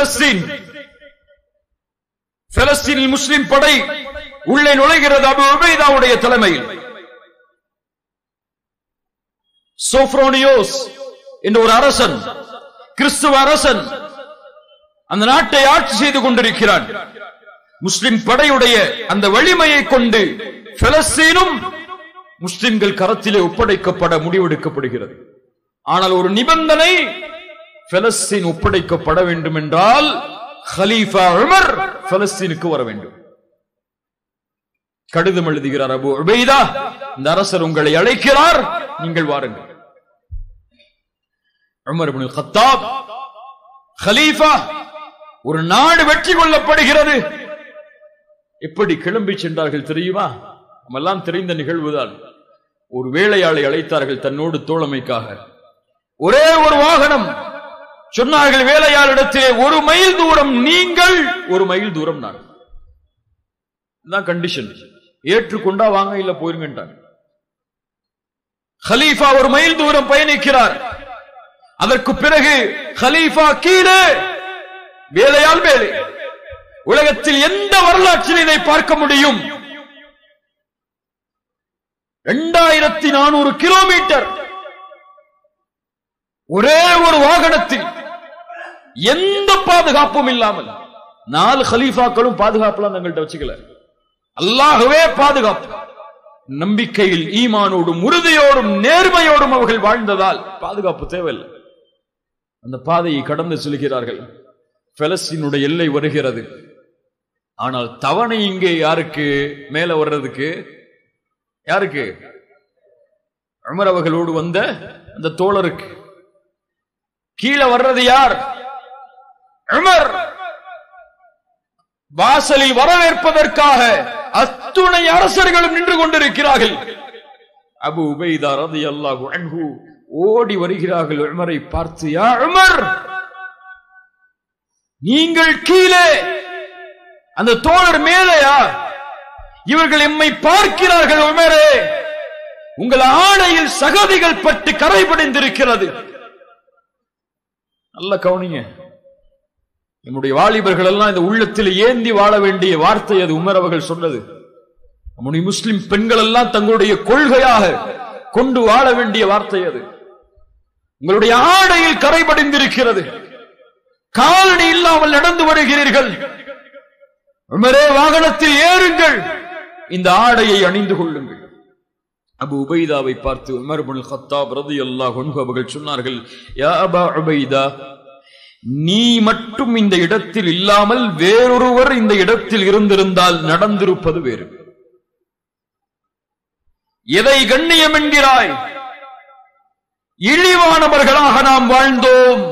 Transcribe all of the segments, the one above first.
Palestine பலஸ்தீனில் முஸ்லிம் படை உள்ளே நுழைகிறது அபு உபைதாவுடைய தலைமையில் சோப்ரோனியோஸ் என்ற ஒரு அரசன் கிறிஸ்துவ அரசன் அந்த நாட்டை ஆட்சி செய்து கொண்டிருக்கிறான் முஸ்லிம் படையுடைய அந்த வலிமையை கொண்டு பலஸ்தீனும் முஸ்லிம்கள் கரத்திலே ஒப்படைக்கப்பட முடிவெடுக்கப்படுகிறது ஆனால் ஒரு நிபந்தனை பலஸ்தீன் ஒப்படைக்கப்பட வேண்டும் என்றால் ஹலீஃபா உமர் பலஸ்தீனுக்கு வர வேண்டும் கடிதம் எழுதுகிறார் அபு உபைதா இந்த அரசர் உங்களை அழைக்கிறார் நீங்கள் வாருங்கள் உமர் இப்னு கத்தாப் ஹலீஃபா ஒரு நாடு வெற்றி கொள்ளப்படுகிறது எப்படி கிளம்பி சென்றார்கள் தெரியுமா நம்மெல்லாம் தெரிந்த நிகழ்வுதான் ஒரு வேலையாளை அழைத்தார்கள் தன்னோடு தோழமைக்காக ஒரே ஒரு வாகனம் சொன்னார்கள் வேலையாளிடத்திலே ஒரு மைல் தூரம் நீங்கள் ஒரு மைல் தூரம் நான் இதுதான் கண்டிஷன் ஏற்றுக்கொண்டா வாங்க இல்ல போயிருங்கன்றாங்க ஹலீஃபா ஒரு மைல் தூரம் பயணிக்கிறார் அதற்கு பிறகு ஹலீஃபா கீழே வேலையால் வேலை உலகத்தில் எந்த வரலாற்றில் இதை பார்க்க முடியும் இரண்டாயிரத்தி நானூறு கிலோமீட்டர் ஒரே ஒரு வாகனத்தில் எந்த பாதுகாப்பும் இல்லாமல் நாலு ஹலீஃபாக்களும் பாதுகாப்புலாம் தங்கள்கிட்ட வச்சுக்கல அல்லாகவே பாதுகாப்பு நம்பிக்கையில் ஈமானோடும் உறுதியோடும் நேர்மையோடும் அவர்கள் வாழ்ந்ததால் பாதுகாப்பு தேவையில்லை அந்த பாதையை கடந்து செல்கிறார்கள் பெலஸ்தீனுடைய எல்லை வருகிறது ஆனால் தவணை இங்கே யாருக்கு மேல வர்றதுக்கு யாருக்கு அமர் அவர்களோடு வந்த அந்த தோழருக்கு கீழே வர்றது யார் உமர் வாசலில் வரவேற்பதற்காக அத்துணை அரசர்களும் நின்று கொண்டிருக்கிறார்கள் அபு உபைதா ரதி அல்லாஹு அன்ஹு ஓடி வருகிறார்கள் உமரை பார்த்து யா உமர் நீங்கள் கீழே அந்த தோழர் மேலேயா இவர்கள் எம்மை பார்க்கிறார்கள் உமரே உங்கள் ஆணையில் சகதிகள் பட்டு கரைபடைந்திருக்கிறது நல்ல கவனிங்க நம்முடைய வாலிபர்கள் எல்லாம் இந்த உள்ளத்தில் ஏந்தி வாழ வேண்டிய வார்த்தை அது உமர் அவர்கள் சொன்னது நம்முடைய முஸ்லிம் பெண்கள் எல்லாம் தங்களுடைய கொள்கையாக கொண்டு வாழ வேண்டிய வார்த்தை அது உங்களுடைய ஆடையில் கரைபடிந்திருக்கிறது காலணி இல்லாமல் நடந்து வருகிறீர்கள் உமரே வாகனத்தில் ஏறுங்கள் இந்த ஆடையை அணிந்து கொள்ளுங்கள் அபு உபைதாவை பார்த்து உமர் பின் கத்தாப் ரலியல்லாஹு அன்ஹு அவர்கள் சொன்னார்கள் யா அபா உபைதா நீ மட்டும் இந்த இடத்தில் இல்லாமல் வேறொருவர் இந்த இடத்தில் இருந்திருந்தால் நடந்திருப்பது வேறு எதை கண்ணியம் என்கிறாய் இழிவானவர்களாக நாம் வாழ்ந்தோம்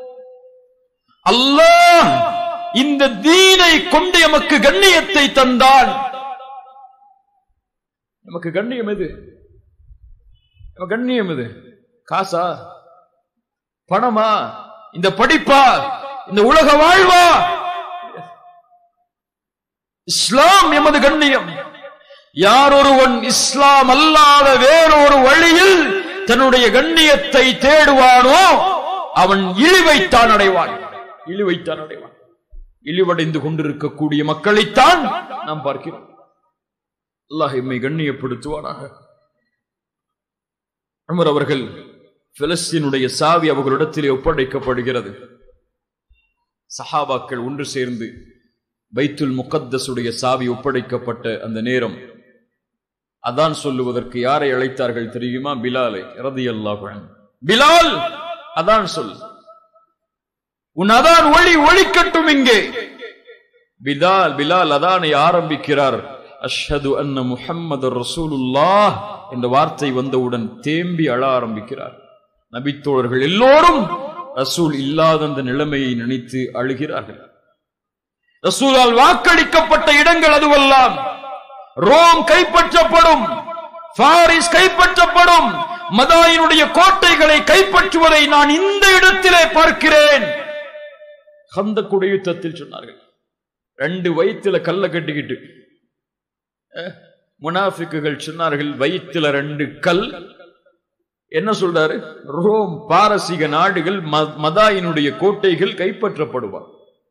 அல்லாஹ் இந்த தீனை கொண்டு எமக்கு கண்ணியத்தை தந்தான் நமக்கு கண்ணியம் எது நமக்கு கண்ணியம் எது காசா பணமா இந்த படிப்பா இந்த உலக வாழ்வா இஸ்லாம் எமது கண்ணியம் யார் ஒருவன் இஸ்லாம் அல்லாத வேறொரு வழியில் தன்னுடைய கண்ணியத்தை தேடுவானோ அவன் இழிவைத்தான் அடைவான் இழிவைத்தான் அடைவான் இழிவடைந்து கொண்டிருக்கக்கூடிய மக்களைத்தான் நாம் பார்க்கிறோம் அல்லாஹ் எம்மை கண்ணியப்படுத்துவானாக உமர் அவர்கள் பிலஸ்தீனுடைய சாவி அவர்களிடத்திலே ஒப்படைக்கப்படுகிறது சஹாபாக்கள் ஒன்று சேர்ந்து பைத்துல் முகத்தஸுடைய சாவி ஒப்படைக்கப்பட்ட அந்த நேரம் அதான் சொல்லுவதற்கு யாரை அழைத்தார்கள் தெரியுமா பிலாலை ரதி அல்லாஹ் பிலால் அதான் சொல் உன் அதான் ஒளி ஒளிக்கட்டும் இங்கே பிலால் பிலால் அதானை ஆரம்பிக்கிறார் அஷ்ஹது அன்ன முஹம்மது ரசூலுல்லாஹ் என்ற வார்த்தை வந்தவுடன் தேம்பி அழ ஆரம்பிக்கிறார் நபித்தோழர்கள் எல்லோரும் ரசூல் இல்லாத அந்த நிலைமையை நினைத்து அழுகிறார்கள் ரசூலால் வாக்களிக்கப்பட்ட இடங்கள் அதுவெல்லாம் ரோம் கைப்பற்றப்படும் பாரிஸ் கைப்பற்றப்படும் மதாயினுடைய கோட்டைகளை கைப்பற்றுவதை நான் இந்த இடத்திலே பார்க்கிறேன் அந்த குடியுத்தத்தில் சொன்னார்கள் ரெண்டு வயிற்றுல கல்ல கட்டிக்கிட்டு அஹ், முனாஃபிக்குகள் சொன்னார்கள் வயிற்றுல ரெண்டு கல் என்ன சொல்றாரு ரோம் பாரசீக நாடுகள் ம- மதாயினுடைய கோட்டைகள் கைப்பற்றப்படுவார்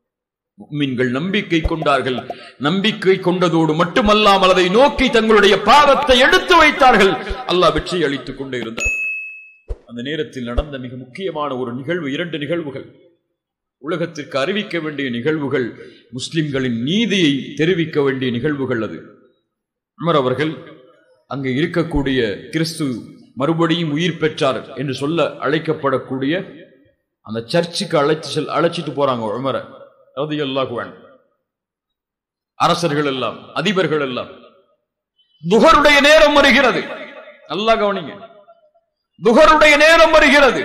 முஃமின்கள் நம்பிக்கை கொண்டார்கள் நம்பிக்கை கொண்டதோடு மட்டுமல்லாமல் அதை நோக்கி தங்களுடைய பாவத்தை எடுத்து வைத்தார்கள் அல்லாஹ் வெற்றி அளித்துக் கொண்டே இருந்தார் அந்த நேரத்தில் நடந்த மிக முக்கியமான ஒரு நிகழ்வு இரண்டு நிகழ்வுகள் உலகத்திற்கு அறிவிக்க வேண்டிய நிகழ்வுகள் முஸ்லிம்களின் நீதியை தெரிவிக்க வேண்டிய நிகழ்வுகள் அது உமர் அவர்கள் அங்கே இருக்கக்கூடிய கிறிஸ்து மறுபடியும் உயிர் பெற்றார் என்று சொல்ல அழைக்கப்படக்கூடிய அந்த சர்ச்சுக்கு அழைத்து செல் அழைச்சிட்டு போறாங்க உமரை ரலியல்லாஹு அன்ஹு அரசர்கள் எல்லாம் அதிபர்கள் எல்லாம் துகருடைய நேரம் வருகிறது நல்லா கவனிங்க துகருடைய நேரம் வருகிறது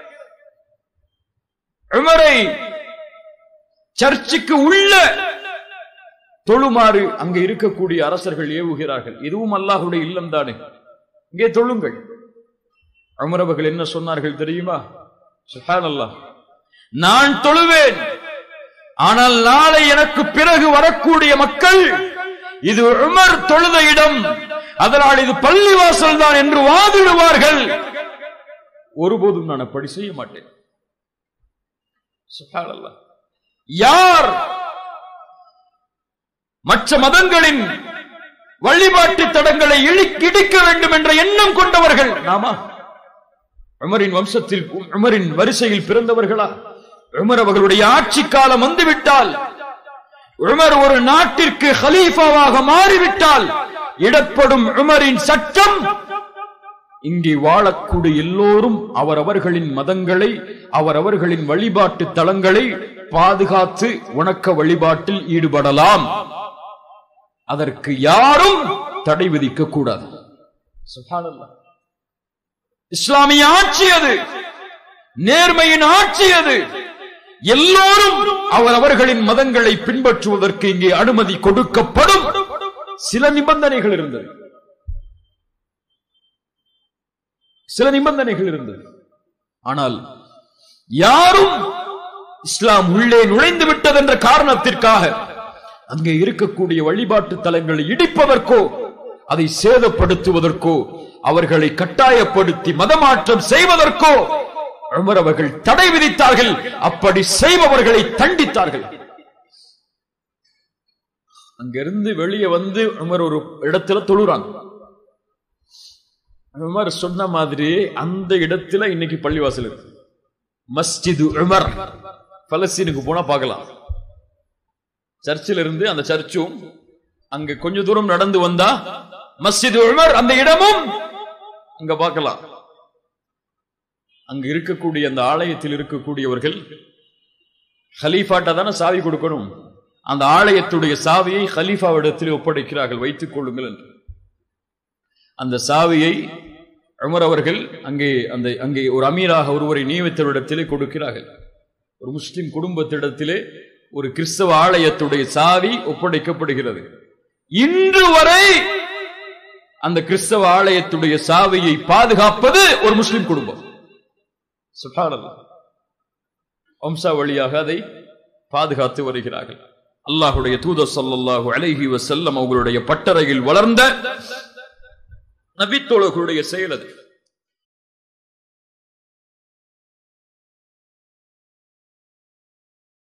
உமரை சர்ச்சுக்கு உள்ள தொழுமாறு அங்கே இருக்கக்கூடிய அரசர்கள் ஏவுகிறார்கள் இதுவும் அல்லாஹுடைய இல்லம் தானே இங்கே தொழுங்கள் உமர் அவர்கள் என்ன சொன்னார்கள் தெரியுமா சுப்ஹானல்லாஹ் நான் தொழுவேன் ஆனால் நாளை எனக்கு பிறகு வரக்கூடிய மக்கள் இது உமர் தொழுத இடம் அதனால் இது பள்ளிவாசல் தான் என்று வாதிடுவார்கள் ஒருபோதும் நான் அப்படி செய்ய மாட்டேன் சுப்ஹானல்லாஹ். யார் மற்ற மதங்களின் வழிபாட்டு தடங்களை இழி- இடிக்க வேண்டும் என்ற எண்ணம் கொண்டவர்கள் நாமா உமரின் வம்சத்தில் உமரின் வரிசையில் பிறந்தவர்களா உமர் அவர்களுடைய ஆட்சி காலம் வந்துவிட்டால் உமர் ஒரு நாட்டிற்கு ஹலீஃபாவாக மாறிவிட்டால் இடப்படும் உமரின் சட்டம் இங்கே வாழக்கூடிய எல்லோரும் அவரவர்களின் மதங்களை அவரவர்களின் வழிபாட்டு தலங்களை பாதுகாத்து உணக்க வழிபாட்டில் ஈடுபடலாம் அதற்கு யாரும் தடை விதிக்க கூடாது சுப்ஹானல்லாஹ். இஸ்லாமிய ஆட்சி அது நேர்மையின் ஆட்சி அது எல்லோரும் அவரவர்களின் மதங்களை பின்பற்றுவதற்கு இங்கே அனுமதி கொடுக்கப்படும் சில நிபந்தனைகள் இருந்தது சில நிபந்தனைகள் இருந்தது ஆனால் யாரும் இஸ்லாம் உள்ளே நுழைந்து விட்டது என்ற காரணத்திற்காக அங்கே இருக்கக்கூடிய வழிபாட்டு தலங்களை இடிப்பதற்கோ அதை சேதப்படுத்துவதற்கோ அவர்களை கட்டாயப்படுத்தி மதமாற்றம் செய்வதற்கோ உமர் அவர்கள் தடை விதித்தார்கள் அப்படி செய்பவர்களை தண்டித்தார்கள் அங்கிருந்து வெளியே வந்து உமர் ஒரு இடத்துல தொழுறாங்க உமர் சொன்ன மாதிரி அந்த இடத்துல இன்னைக்கு பள்ளிவாசல் இருக்கு மஸ்ஜிது உமர் பலஸ்தீனுக்கு போனா பார்க்கலாம் சர்ச்சில் இருந்து அந்த சர்ச்சும் அங்க கொஞ்ச தூரம் நடந்து வந்தா மஸ்ஜிது உமர் அந்த இடமும் அங்க பார்க்கலாம் அங்க இருக்கக்கூடிய அந்த ஆலயத்தில் இருக்கக்கூடியவர்கள் ஹலீஃபாட்டா தானே சாவி கொடுக்கணும் அந்த ஆலயத்துடைய சாவியை ஹலீஃபாவிடத்தில் ஒப்படைக்கிறார்கள் வைத்துக் கொள்ளுங்கள் என்று அந்த சாவியை உமர் அவர்கள் அங்கே அந்த அங்கே ஒரு அமீராக ஒருவரை நியமித்தவரிடத்திலே கொடுக்கிறார்கள் ஒரு முஸ்லிம் குடும்பத்திடத்திலே ஒரு கிறிஸ்தவ ஆலயத்துடைய சாவி ஒப்படைக்கப்படுகிறது இன்று வரை அந்த கிறிஸ்தவ ஆலயத்துடைய சாவியை பாதுகாப்பது ஒரு முஸ்லிம் குடும்பம் சுப்ஹானல்லாஹ். வம்சாவளியாக அதை பாதுகாத்து வருகிறார்கள் அல்லாஹுடைய தூதர் ஸல்லல்லாஹு அலைஹி வஸல்லம் அவர்களுடைய பட்டறையில் வளர்ந்த நபித்தோழர்களுடைய செயல் அது